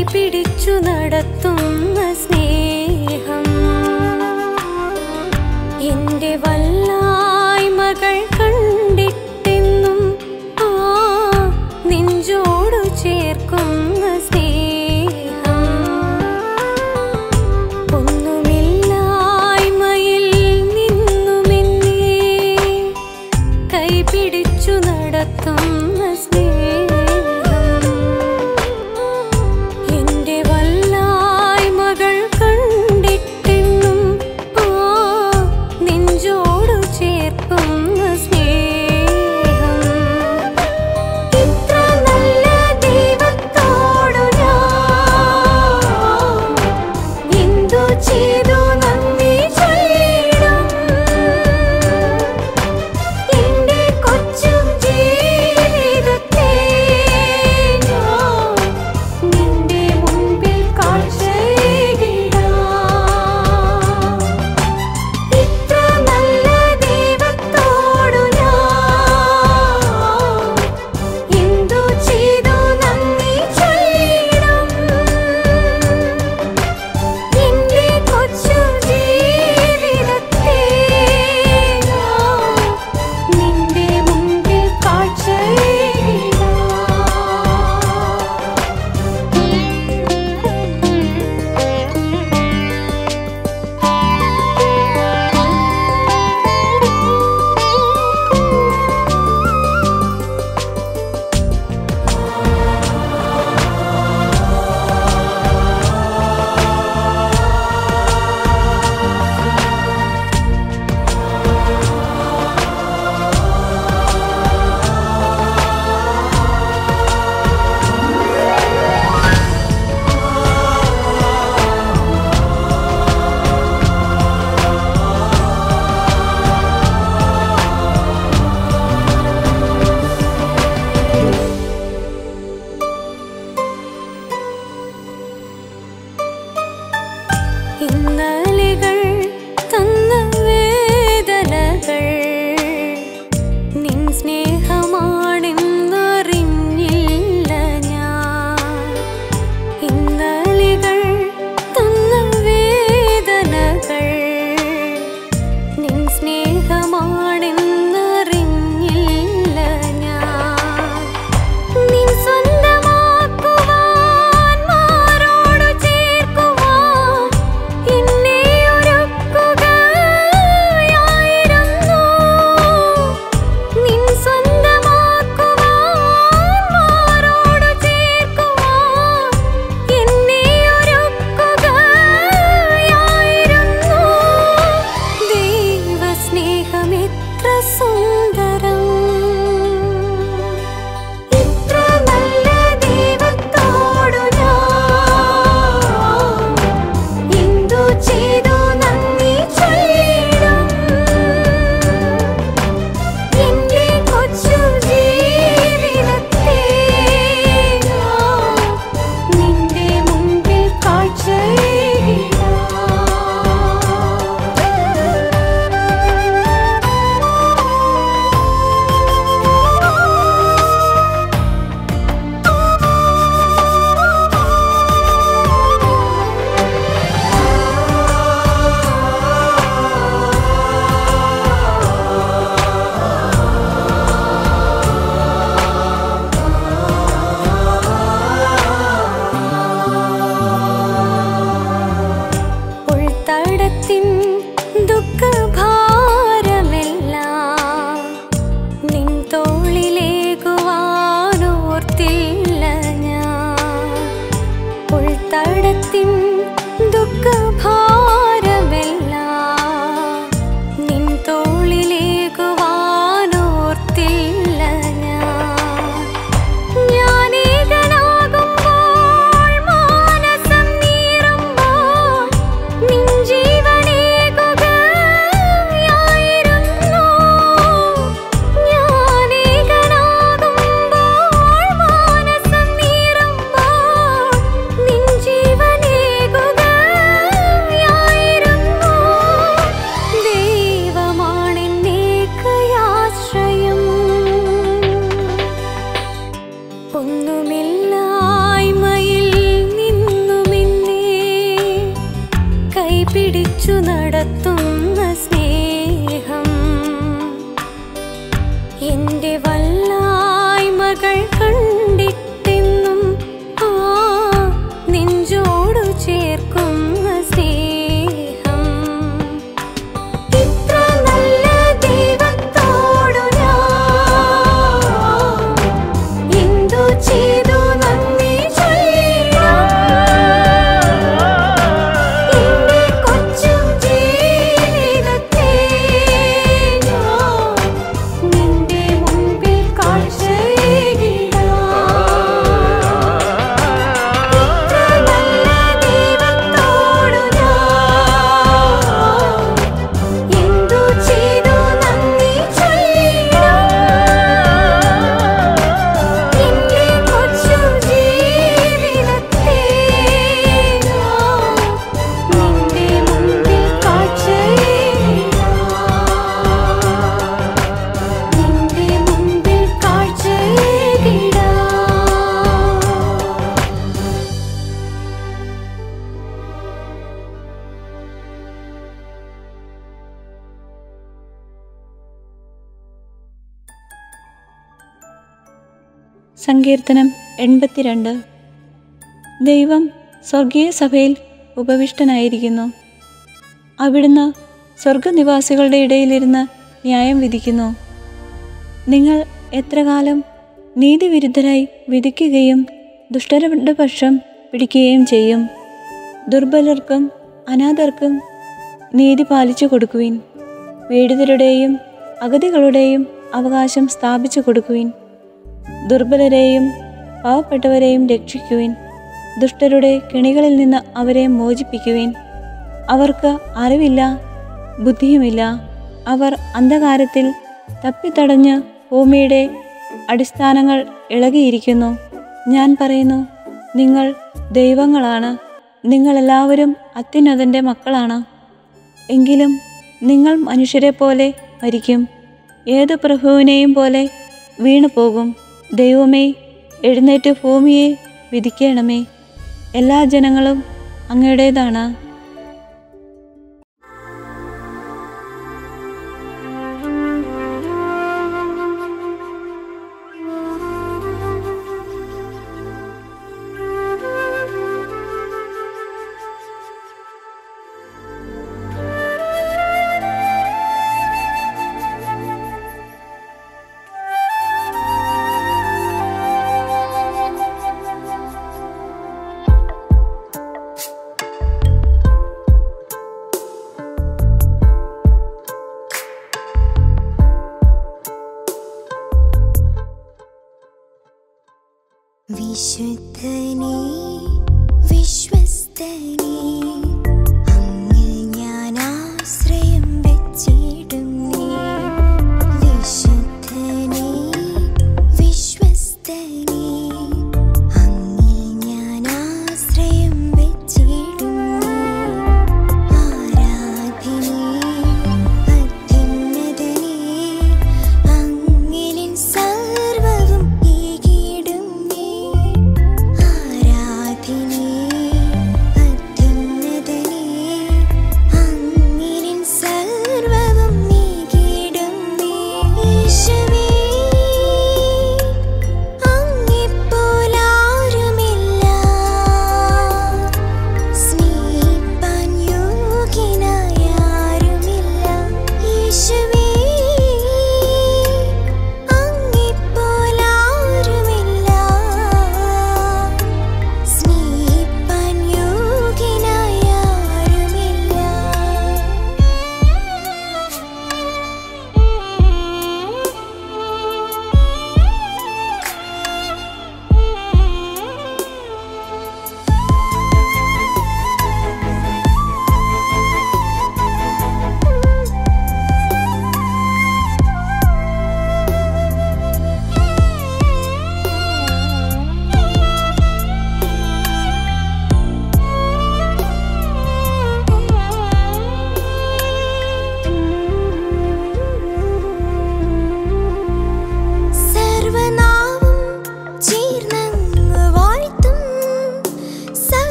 കൈപിടിച്ചു നടത്തുന്ന സ്നേഹം എന്റെ വല്ലായ്മകൾ കണ്ടിട്ടെന്നും ആ നെഞ്ചോടു ചേർക്കുന്ന സ്നേഹം ഒന്നുമില്ലായ്മയിൽ നിന്നുമെന്നെ കൈപിടിച്ചു നടത്തുന്ന സ്നേഹം എന്റെ വല്ലായ്മകൾ കണ്ടിട്ടെന്നും ആ നെഞ്ചോടു ചേർക്കുന്ന സ്നേഹം ഇത്ര നല്ല ദൈവത്തോടു ഞാൻ എന്തു ചെയ്തു നന്ദി ചൊല്ലിടും എന്റെ കൊച്ചു ജീവിതത്തെ ഞാൻ നിന്റെ മുൻപിൽ കാഴ്ചയിടാം ഇത്ര നല്ല ദൈവത്തോടു ഞാൻ എന്തു ചെയ്തു നന്ദി ചൊല്ലിടും എന്റെ കൊച്ചു ജീവിതത്തെ ഞാൻ നിന്റെ മുൻപിൽ കാഴ്ചയിടാം ഇന്നലെകൾ തന്ന വേദനകൾ നിൻ സ്നേഹമാണെന്നറിഞ്ഞില്ല ഞാൻ ഇന്നലെകൾ തന്ന വേദനകൾ നിൻ സ്നേഹമാണെന്നറിഞ്ഞില്ല ഞാൻ നിൻ സ്വന്തമാക്കുവാൻ മാറോടു ചേർക്കുവാൻ എന്നെ നടത്തുന്ന സ്നേഹം എന്റെ വല്ലായ്മകൾ കണ്ടിട്ടെന്നും ആ നെഞ്ചോടു ചേർക്കുന്ന സ്നേഹം ഇത്ര നല്ല ദൈവത്തോടു ഞാൻ എന്തു ചെയ്തു നന്ദി ചൊല്ലിടാം എന്റെ കൊച്ചു ജീവിതത്തെ ഞാൻ നിന്റെ മുൻപിൽ കാഴ്ചയിടാം ഇത്ര നല്ല ദൈവത്തോടു ഞാൻ എന്തു ചെയ്തു നന്ദി ചൊല്ലിടാം എന്റെ കൊച്ചു ജീവിതത്തെ നിന്റെ മുൻപിൽ കാഴ്ചയിടാം നിന്റെ മുൻപിൽ കാഴ്ചയിടാം സങ്കീർത്തനം എൺപത്തിരണ്ട് ദൈവം സ്വർഗീയ സഭയിൽ ഉപവിഷ്ടനായിരിക്കുന്നു അവിടുന്ന് സ്വർഗനിവാസികളുടെ ഇടയിലിരുന്ന് ന്യായം വിധിക്കുന്നു നിങ്ങൾ എത്ര കാലം നീതിവിരുദ്ധരായി വിധിക്കുകയും ദുഷ്ടരുടെ പക്ഷം പിടിക്കുകയും ചെയ്യും ദുർബലർക്കും അനാഥർക്കും നീതി പാലിച്ചു കൊടുക്കുവിൻ പീഡിതരുടെയും അഗതികളുടെയും അവകാശം സ്ഥാപിച്ചു കൊടുക്കുവിൻ ദുർബലരെയും പാവപ്പെട്ടവരെയും രക്ഷിക്കുവിൻ ദുഷ്ടരുടെ കെണികളിൽ നിന്ന് അവരെ മോചിപ്പിക്കുവിൻ അവർക്ക് അറിവില്ല ബുദ്ധിയുമില്ല അവർ അന്ധകാരത്തിൽ തപ്പിത്തടഞ്ഞ് ഭൂമിയുടെ അടിസ്ഥാനങ്ങൾ ഇളകിയിരിക്കുന്നു ഞാൻ പറയുന്നു നിങ്ങൾ ദൈവങ്ങളാണ് നിങ്ങളെല്ലാവരും അത്യുന്നതൻ്റെ മക്കളാണ് എങ്കിലും നിങ്ങൾ മനുഷ്യരെ പോലെ മരിക്കും ഏതു പ്രഭുവിനെയും പോലെ വീണു പോകും ദൈവമേ എഴുന്നേറ്റ് ഭൂമിയെ വിധിക്കണമേ എല്ലാ ജനങ്ങളും അങ്ങയുടേതാണ് വിശുദ്ധനേ വിശ്വസ്തനേ അങ്ങിൽ ഞാൻ ആശ്രയം വെച്ചിടുന്നേ വിശുദ്ധനേ വിശ്വസ്തനേ അങ്ങിൽ ഞാൻ ആശ്രയം വെച്ചിടുന്നേ ആരാധനേ അത്യുന്നതനേ അങ്ങിലിൻ സർവ്വവും ഏകിടുന്നേ ആരാധനേ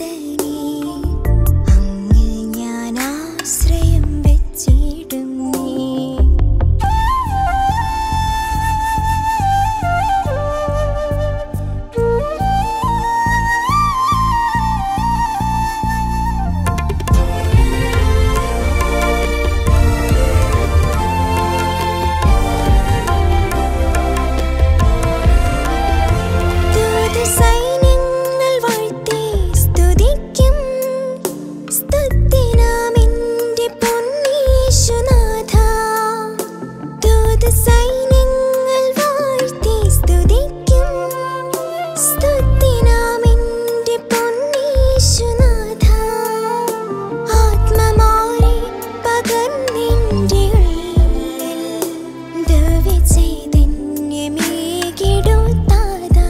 വിശ്വസ്തനേ അങ്ങിൽ ഞാൻ ആശ്രയം വെച്ചിടും നീ ദൂത സൈന്യങ്ങൾ വാഴ്ത്തി സ്തുതിക്കും സ്തുതിനാമെന്റെ പൊന്നീശുനാഥ ദൂത സൈന്യങ്ങൾ വാഴ്ത്തി സ്തുതിക്കും സ്തുതിനാമെന്റെ പൊന്നീശുനാഥ ആത്മമാരെ പകർന്നിന്റെ ഉള്ളിൽ ദിവ്യ ചൈതന്യമേകിടുത്താതാ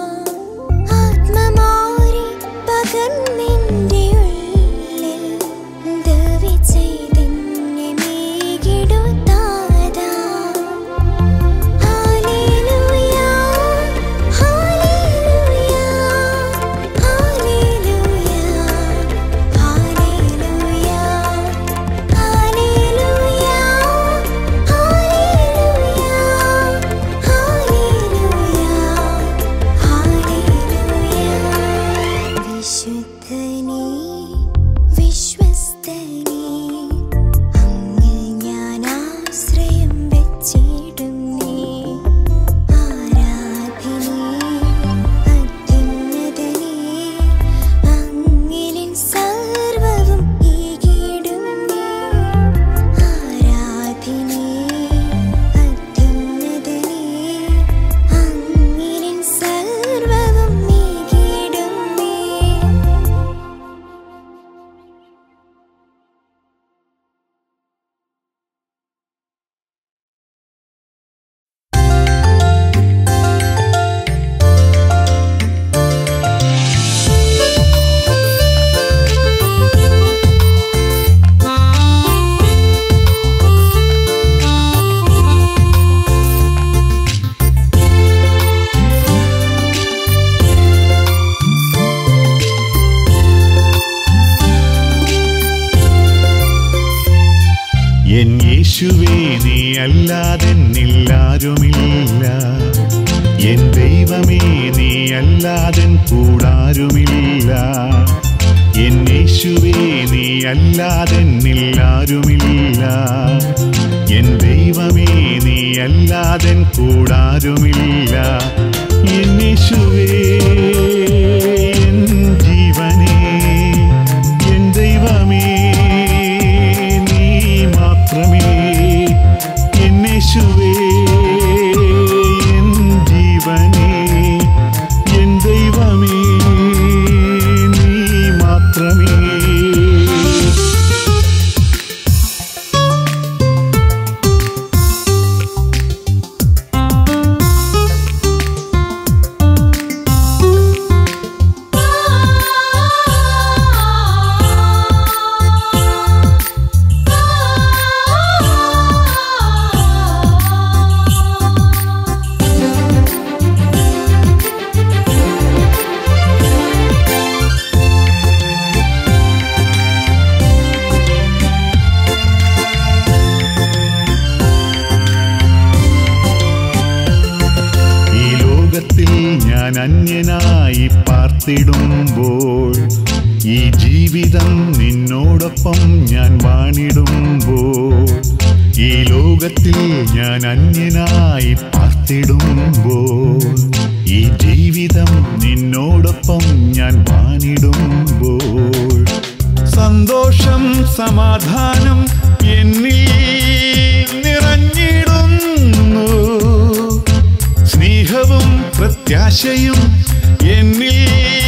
ആത്മമാരെ പകർന്നിന്റെ ഉള്ളിൽ ദിവ്യ ചൈതന്യമേകിടുത്താതാ hallelujah hallelujah hallelujah hallelujah hallelujah hallelujah വിശുദ്ധനേ വിശ്വസ്തനേ അങ്ങിൽ ഞാൻ ആശ്രയം വെച്ചിടും നീ ആരാധനേ അത്യുന്നതനേ അങ്ങിലിൻ സർവ്വവും ഈകിടും നീ ആരാധനേ അത്യുന്നതനേ അങ്ങിലിൻ സർവ്വവും ഈകിടും നീ എൻ യേശുവേ നീ അല്ലാതെന്നില്ലാരുമില്ല എൻ ദൈവമേ നീ അല്ലാതൻ കൂടാരുമില്ല എൻ യേശുവേ നീ അല്ലാതെന്നില്ലാരുമില്ല എൻ ദൈവമേ നീ അല്ലാതൻ കൂടാരുമില്ല എൻ യേശുവേ എൻ ജീവനേ എൻ ദൈവമേ നീ മാത്രമേ എന്നേശുവേ എൻ ജീവനേ എൻ ദൈവമേ നീ മാത്രമേ ഈ ലോകത്തിൽ ഞാൻ അന്യനായി പാർത്തിടുമ്പോൾ ഈ ജീവിതം നിന്നോടൊപ്പം ഞാൻ വാണിടുമ്പോൾ ഈ ലോകത്തിൽ ഞാൻ അന്യനായി പാർത്തിടുമ്പോൾ ഈ ജീവിതം നിന്നോടൊപ്പം ഞാൻ വാണിടുമ്പോൾ സന്തോഷം സമാധാനം എന്നിൽ നിറഞ്ഞിടുന്നു സ്നേഹവും പ്രത്യാശയും എന്നിൽ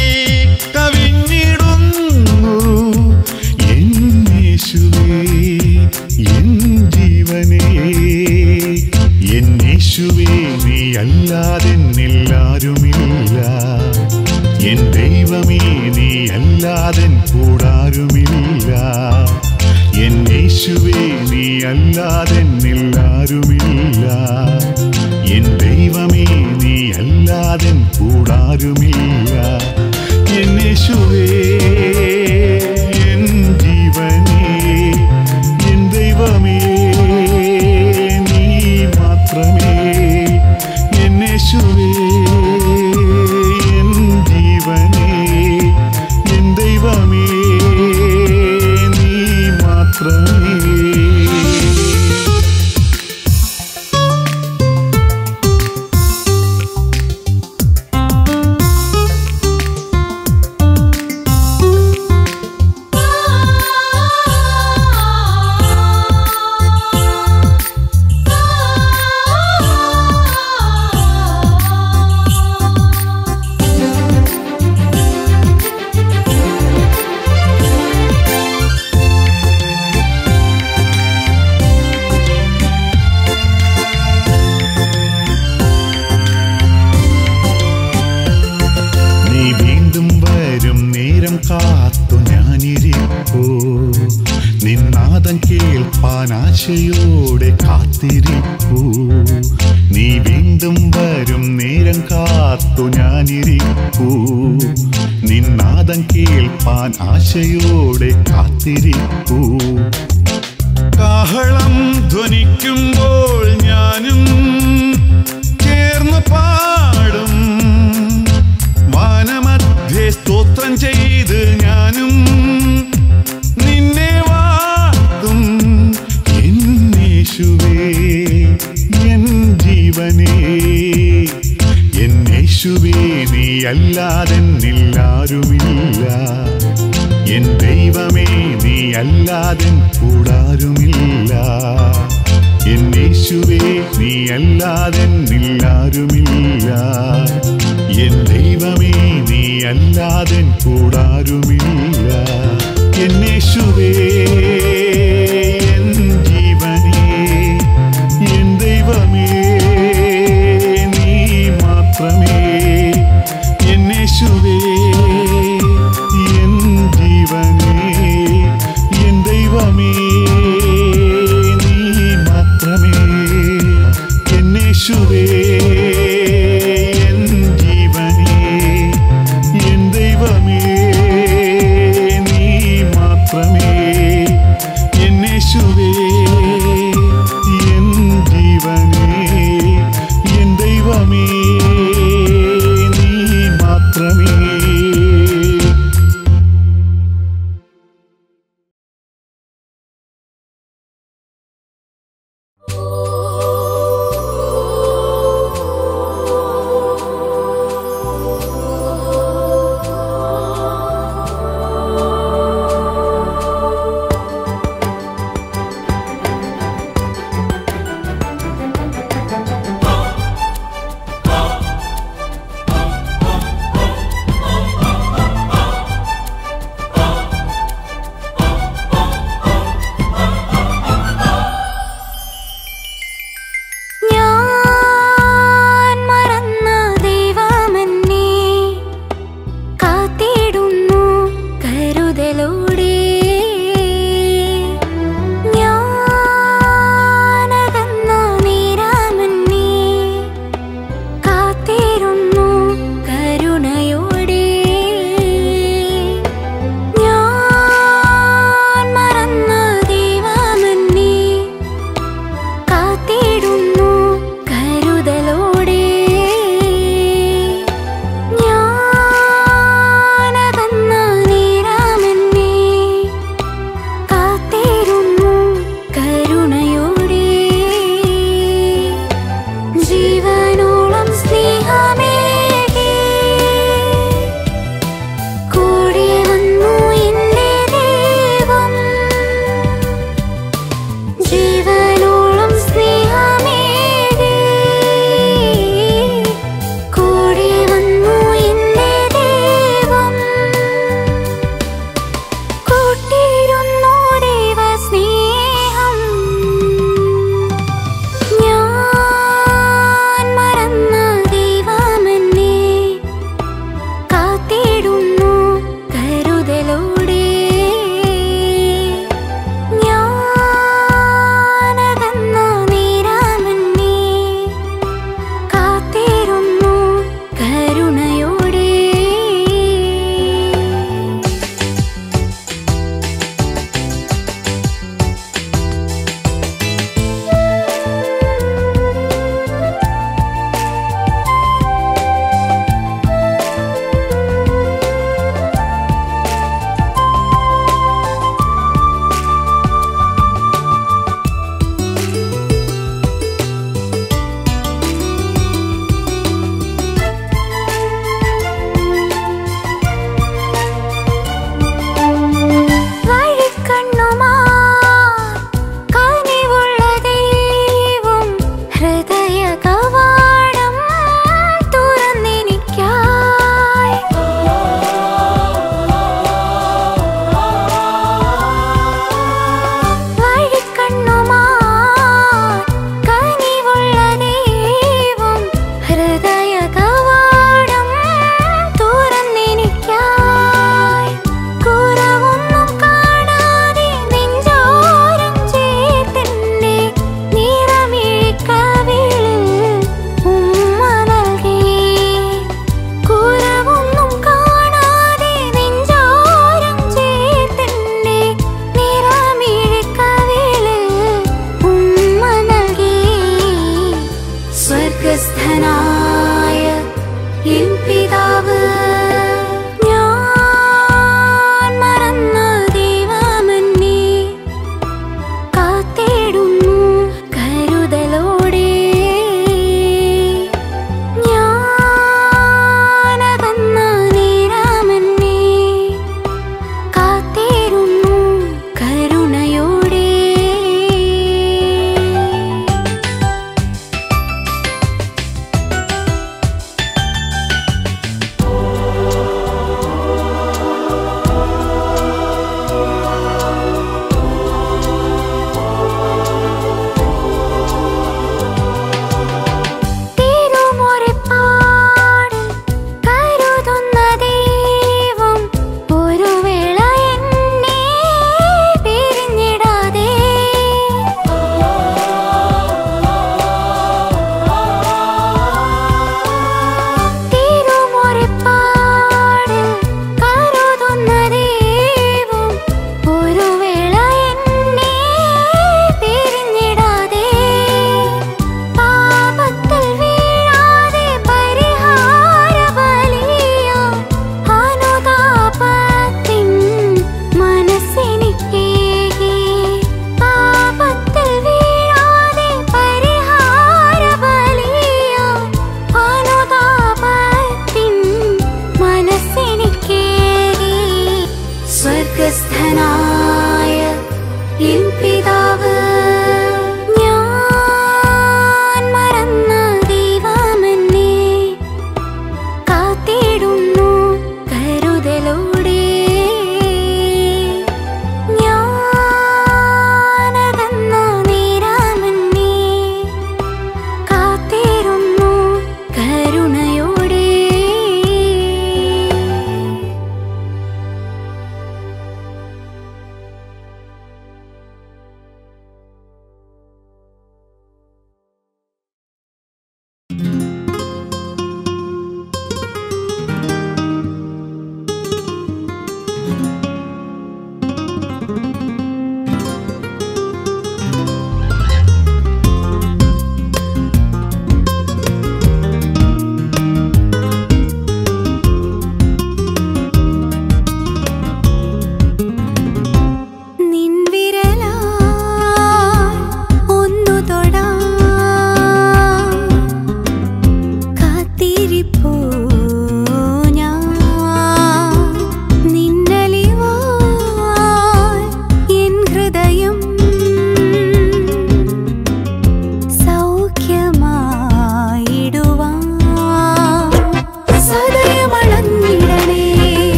കവിഞ്ഞിടുന്നു എൻ യേശുവേ എൻ ജീവനേ എൻ യേശുവേ നീ അല്ലാതെന്നില്ലാരുമില്ല എൻ ദൈവമേ നീ അല്ലാതൻ കൂടാരുമില്ല എൻ യേശുവേ നീ അല്ലാതെന്നില്ലാരുമില്ല എൻ ദൈവമേ നീ അല്ലാതൻ കൂടാരുമില്ല എൻ യേശുവേ ആശയോടെ കാത്തിരിപ്പൂ നീ വീണ്ടും വരും നേരം കാത്തു ഞാനിരിപ്പൂ നിന്നാദം കേൾപ്പാൻ ആശയോടെ കാത്തിരിപ്പൂ കാഹളം ധ്വനിക്കുമ്പോൾ ഞാനും ചേർന്ന് പാടും വാനമധ്യേ സ്തോത്രം ചെയ്ത് ഞാനും നിന്നെ വാഴ്ത്തും എന്നേശുവേ എൻ ജീവനേ എന്നേശുവേ നീ അല്ലാതെന്നില്ലാരുമില്ല എൻ ദൈവമേ നീ അല്ലാതെ കൂടാരുമില്ല എന്നേശുവേ നീ അല്ലാതെന്നില്ലാരുമില്ല എൻ ദൈവമേ നീ അല്ലാതെ കൂടാരുമില്ല എന്നേശുവേ എൻ ജീവനേ എൻ ദൈവമേ നീ മാത്രമേ എന്നേശുവേ എൻ ജീവനേ എൻ ദൈവമേ നീ മാത്രമേ എന്നേശുവേ എൻ ജീവനേ എൻ ദൈവമേ നീ മാത്രമേ എന്നേശുവേ എൻ ജീവനേ എൻ ദൈവമേ നീ മാത്രമേ ഞാൻ മറന്ന ദൈവമെന്നെ കാത്തിടുന്നു കരുതലോടെ ഞാനകന്ന നേരമെന്നെ കാത്തിരുന്നു കരുണയോടെ ഞാൻ മറന്ന ദൈവമെന്നെ കാത്തിടുന്നു കരുതലോടെ ഞാനകന്ന നേരമെന്നെ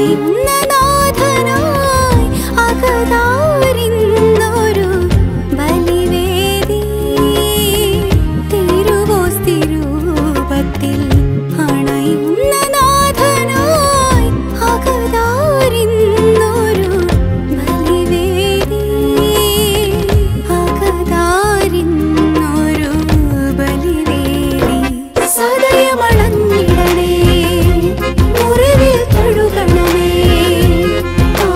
അണയുന്ന നാഥനായി അകതാരിന്നൊരു ബലിവേദി തിരുവോസ്തിരൂപത്തിൽ അണയുന്ന നാഥനായി അകതാരിന്നൊരു ബലിവേദി അകതാരിന്നൊരു ബലിവേദി സദയമണഞ്ഞിടണേ മുറിവിൽ തൊഴുകണമേ ആ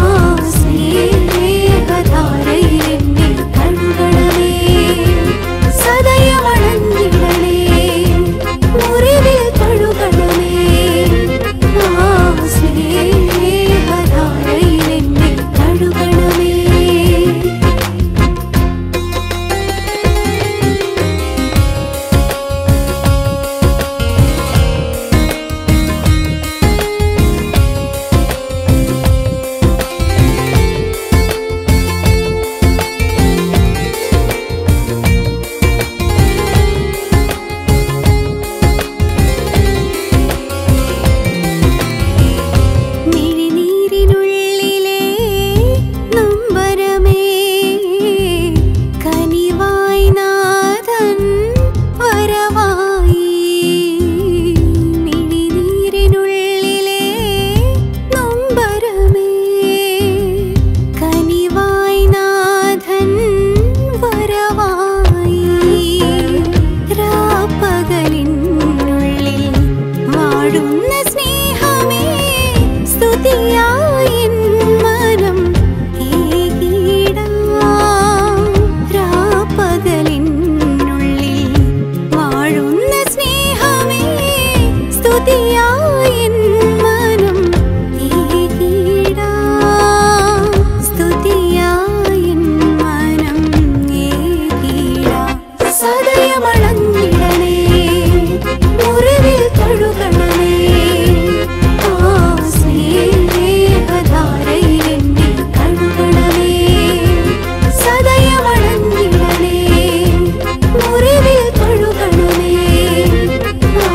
സ്നേഹധാരയിൽ എന്നെ കഴുകണമേ സദയമണഞ്ഞിടണേ മുറിവിൽ തൊഴുകണമേ ആ സ്നേഹധാരയിൽ എന്നെ കഴുകണമേ മിഴിനീരിനുള്ളിലെ നൊമ്പരമേ കനിവായി നാഥൻ വരവായി മിഴിനീരിനുള്ളിലെ നൊമ്പരമേ കനിവായി നാഥൻ വരവായി രാപ്പകലിനുള്ളിൽ വാഴുന്ന സ്നേഹമേ സ്തുതിയായി എൻ മനം ഏകീടാം രാപ്പകലിനുള്ളിൽ വാഴുന്ന സ്നേഹമേ സ്തുതിയായി എൻ മനം ഏകീടാം സ്തുതിയായി എൻ മനം ഏകീടാം സദയമണഞ്ഞിടണേ മുറിവിൽ തൊഴുകണമേ ആ സ്നേഹധാരയിൽ എന്നെ കഴുകണമേ സദയമണഞ്ഞിടണേ മുറിവിൽ തൊഴുകണമേ ആ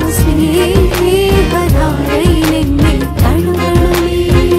സ്നേഹധാരയിൽ എന്നെ കഴുകണമേ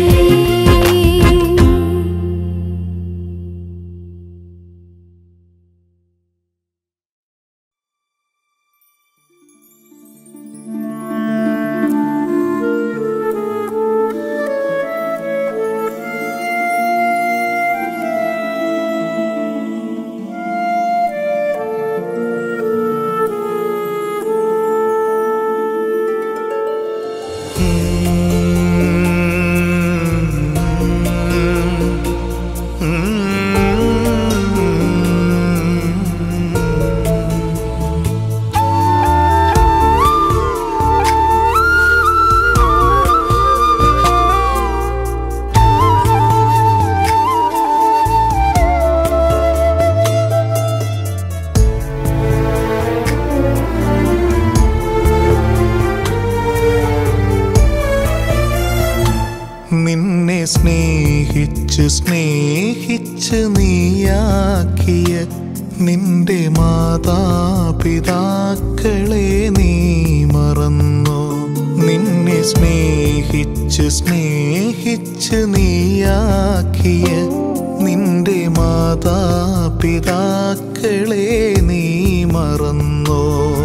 നിന്നെ സ്നേഹിച്ച് സ്നേഹിച്ച് നീയാക്കിയ നിന്റെ മാതാപിതാക്കളെ നീ മറന്നു നിന്നെ സ്നേഹിച്ച് സ്നേഹിച്ച് നീയാക്കിയ നിന്റെ മാതാപിതാക്കളെ നീ മറന്നു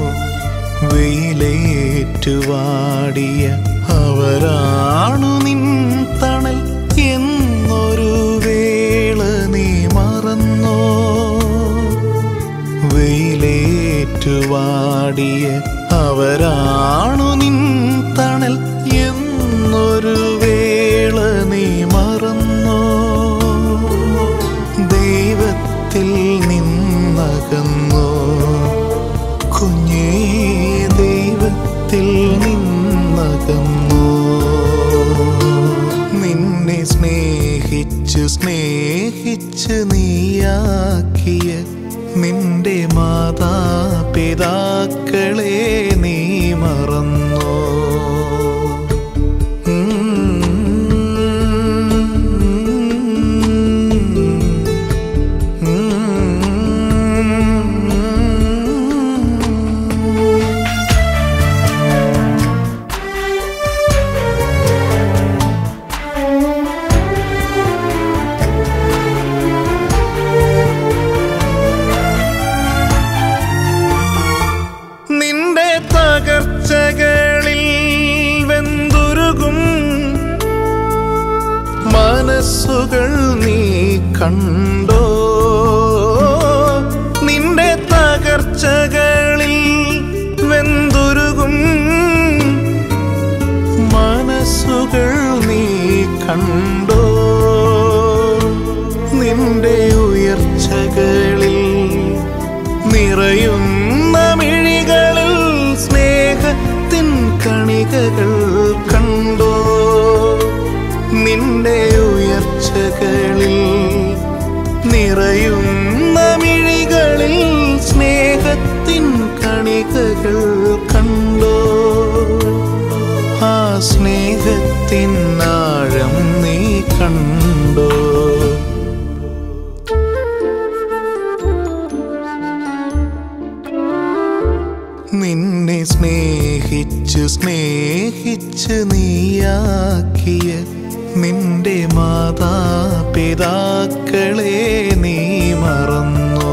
വെയിലേറ്റുവാടിയ അവരാണു നിൻ തണൽ എന്നൊരു വേള നീ മറന്നോ വെയിലേറ്റുവാടിയ അവരാണു നിൻ തണൽ എന്നൊരു വേള നീ മറന്നോ ദൈവത്തിൽ നിന്നകന്നോ കുഞ്ഞേ ദൈവത്തിൽ നിന്നകന്നു നിന്നെ സ്നേഹിച്ച് സ്നേഹിച്ച് നീയാക്കിയ നിന്റെ മാതാപിതാക്കളെ നീ മറന്നോ കണ്ടോ നിന്റെ തകർച്ചകളിൽ വെന്തുരുകും മനസ്സുകൾ നീ കണ്ടോ നിന്റെ ഉയർച്ചകളിൽ നിറയുന്ന മിഴികളിൽ സ്നേഹത്തിൻ കണികകൾ കണ്ടോ നിന്റെ ഉയർച്ചകളിൽ നിറയുന്ന മിഴികളിൽ സ്നേഹത്തിൻ കണികകൾ കണ്ടോ ആ സ്നേഹത്തിൻ ആഴം നീ കണ്ടോ നിന്നെ സ്നേഹിച്ച് സ്നേഹിച്ച് നീയാക്കിയ നിന്റെ മാതാപിതാക്കളെ നീ മറന്നോ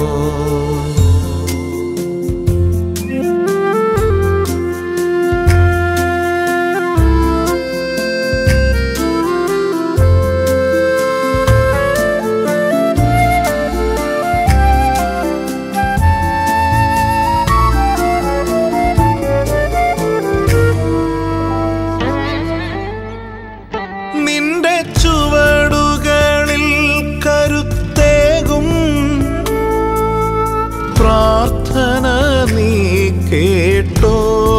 നിന്റെ ചുവടുകളിൽ കരുത്തേകും പ്രാർത്ഥന നീ കേട്ടോ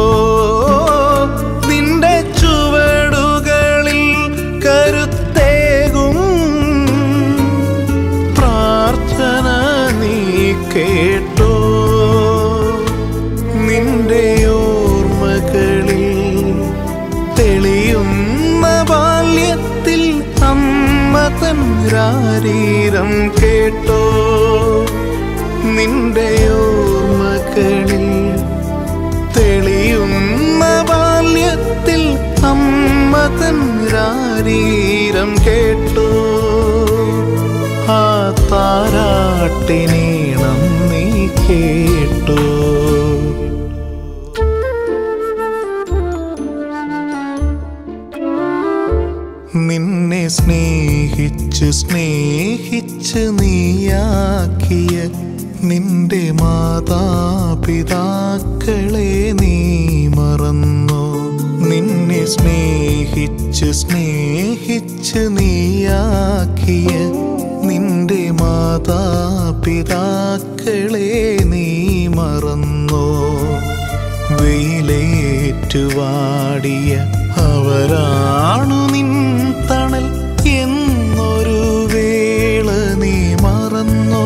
നിന്റെ ചുവടുകളിൽ കരുത്തേകും പ്രാർത്ഥന നീ കേട്ടോ നിന്റെ ഓർമ്മകളിൽ തെളിയുന്ന ബാല്യത്തിൽ അമ്മ തൻ രാരീരം കേട്ടോ നിന്റെ ഓർമ്മകളിൽ തെളിയുന്ന ബാല്യത്തിൽ അമ്മ തൻ രാരീരം കേട്ടോ ആ താരാട്ടിനീണം നീ കേട്ടോ നിന്നെ സ്നേഹിച്ച് സ്നേഹിച്ച് നീയാക്കിയ നിന്റെ മാതാപിതാക്കളെ നീ മറന്നു നിന്നെ സ്നേഹിച്ച് സ്നേഹിച്ച് നീയാക്കിയ നിന്റെ മാതാപിതാക്കളെ നീ മറന്നു വെയിലേറ്റുവാടിയ അവരാണു നിൻ തണൽ എന്നൊരു വേള നീ മറന്നോ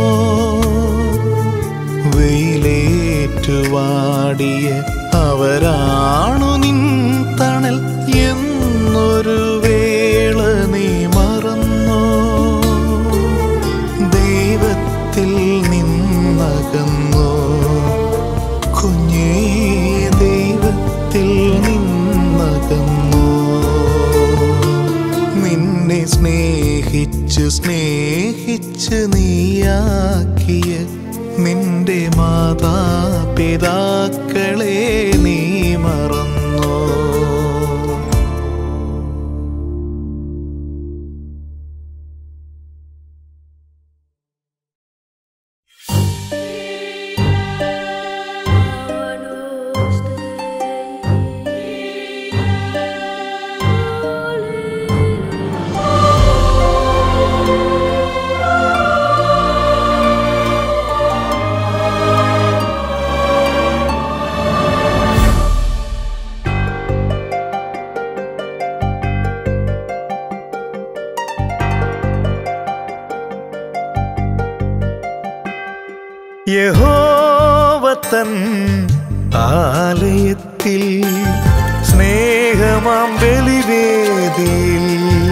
വെയിലേറ്റുവാടിയ അവരാണു നിൻ തണൽ എന്നൊരു വേള നീ മറന്നോ ദൈവത്തിൽ നിന്നകന്നോ കുഞ്ഞേ ദൈവത്തിൽ നിന്നകന്നു നിന്നെ സ്നേഹിച്ച് സ്നേഹിച്ച് നീയാക്കിയ നിന്റെ മാതാപിതാക്കളെ നീ മറന്നോ യഹോവത്തൻ ആലയത്തിൽ സ്നേഹമാം ബലിവേദിയിൽ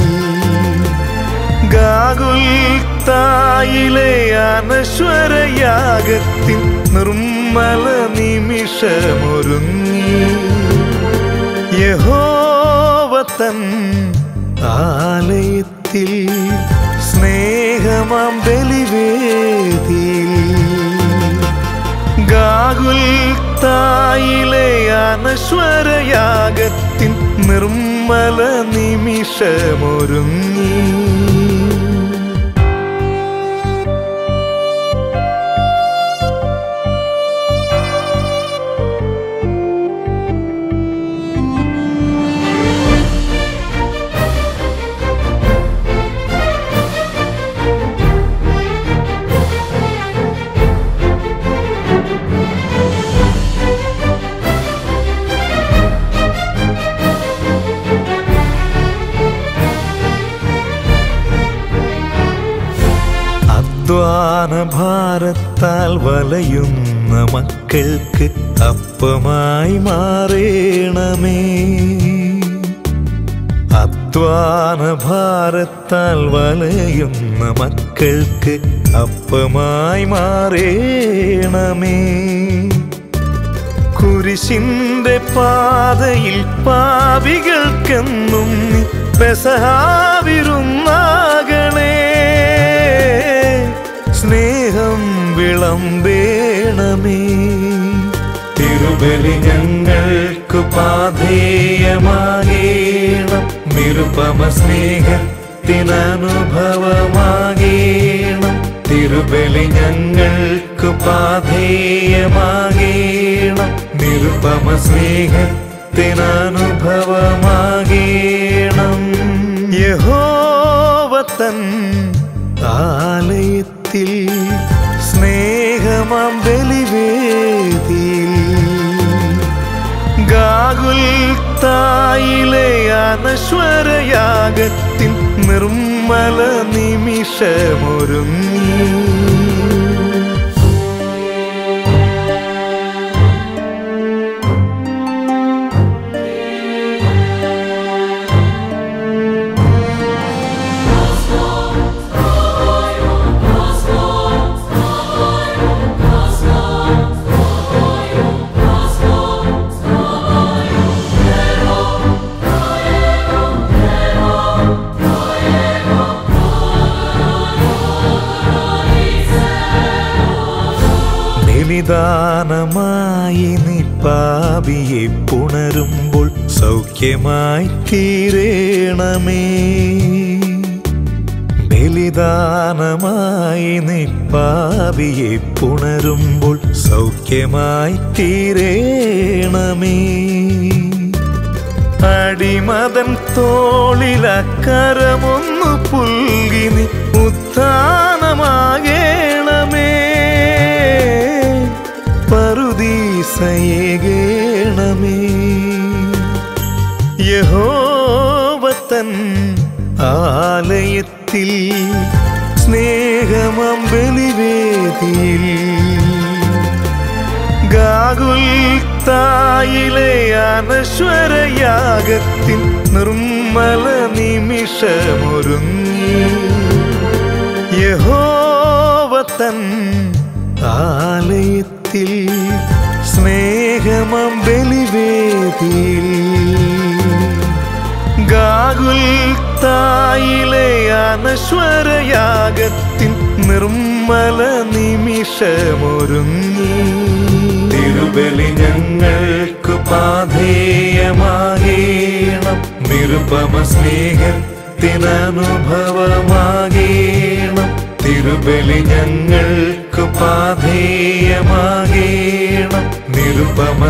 ഗാഗുൽത്തായിലെ അനശ്വരയാഗത്തിൻ നിർമ്മല നിമിഷമൊരുങ്ങി യഹോവത്തൻ ആലയത്തിൽ സ്നേഹമാം ബലിവേദിയിൽ ഗാഗുൽത്തായിലെ അനശ്വരയാഗത്തിൻ നിർമ്മല നിമിഷമൊരുങ്ങി ഭാരത്താൽ വലയുന്ന മക്കൾക്ക് അപ്പമായി മാറേണമേ അധ്വാന ഭാരത്താൽ വലയുന്ന മക്കൾക്ക് അപ്പമായി മാറേണമേ കുരിശിന്റെ പാതയിൽ പാപികൾക്കെന്നും നീ പെസഹാവിരുന്നാകണേ സ്നേഹം വിളമ്പേണമേ തിരുബലി ഞങ്ങൾക്ക് പാധേയമാകേണം നിരുപമ സ്നേഹത്തിനനുഭവമാകേണം തിരുബലി ഞങ്ങൾക്ക് പാധേയമാകേണം നിരുപമ സ്നേഹത്തിനനുഭവമാകേണം യഹോവത്തൻ ആലയത്തിൽ സ്നേഹമാം ബലിവേദിയിൽ ഗാകുൽ തായിലെ അനശ്വരയാഗത്തിൻ നിർമ്മല നിമിഷമൊരുങ്ങി ബലിദാനമായി നീ പാപിയെ പുണരുമ്പോൾ സൗഖ്യമായി തീരേണമേ ബലിദാനമായി നീ പാപിയെ പുണരുമ്പോൾ സൗഖ്യമായി തീരേണമേ അടിമതൻ തോളിലക്കരമൊന്നു പുൽകി നീ ഉത്ഥാനമാകേണമേ പറുദീസയേകേണമേ യഹോവത്തൻ ആലയത്തിൽ സ്നേഹമം ബലിവേദിയിൽ ഗാകുൽ തായിലെ അനശ്വരയാഗത്തിൻ നിർമ്മല നിമിഷമൊരുങ്ങി യഹോവത്തൻ ആലയത്തിൽ സ്നേഹമം ബലിവേദിയിൽ ഗാകുൽ തായിലെ അനശ്വരയാഗത്തിൻ നിർമ്മല നിമിഷമൊരുങ്ങി തിരുബലി ഞങ്ങൾക്ക് പാധേയമാകേണം നിരുപമ സ്നേഹത്തിനനുഭവമാകേണം തിരുബലി ഞങ്ങൾക്ക് പാധേയമാകേണം നിരുപമ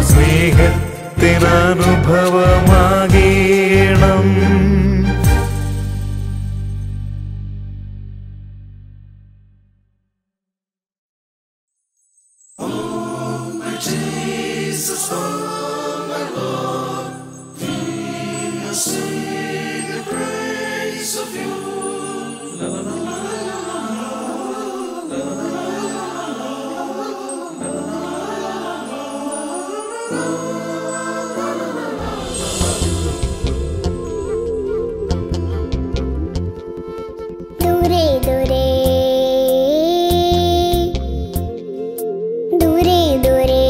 സ്നേഹത്തിനനുഭവമാകേണം ദൂരെ ദൂരെ ദൂരെ ദൂരെ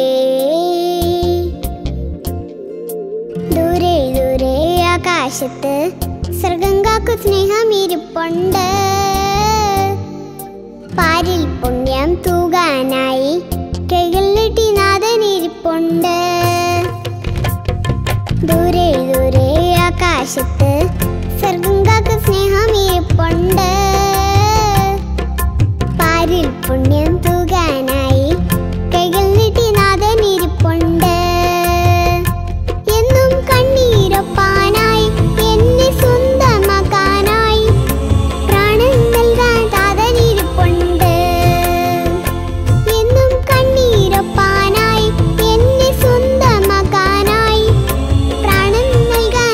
ദൂരെ ദൂരെ ആകാശത്ത് സ്വർഗം കാക്കു സ്നേഹം ഇരിപ്പുണ്ട് പാരിൽ പുണ്യം തൂകാനായി കൈകൾ നീട്ടി നാഥൻ ഇരിപ്പുണ്ട് ദൂരെ ദൂരെ ആകാശത്ത് സ്വർഗം കാക്കു സ്നേഹം ഇരിപ്പുണ്ട് പാരിൽ പുണ്യം തൂകാനായി കൈകൾ നീട്ടി നാഥൻ ഇരിപ്പുണ്ട് എന്നും കണ്ണീരൊപ്പാനായി എന്നെ സ്വന്തമാക്കാനായി പ്രാണൻ നൽകാൻ താതൻ ഇരിപ്പുണ്ട് എന്നും കണ്ണീരൊപ്പാനായി എന്നെ സ്വന്തമാക്കാനായി പ്രാണൻ നൽകാൻ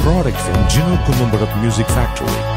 product from Gino Columbarat Music Factory.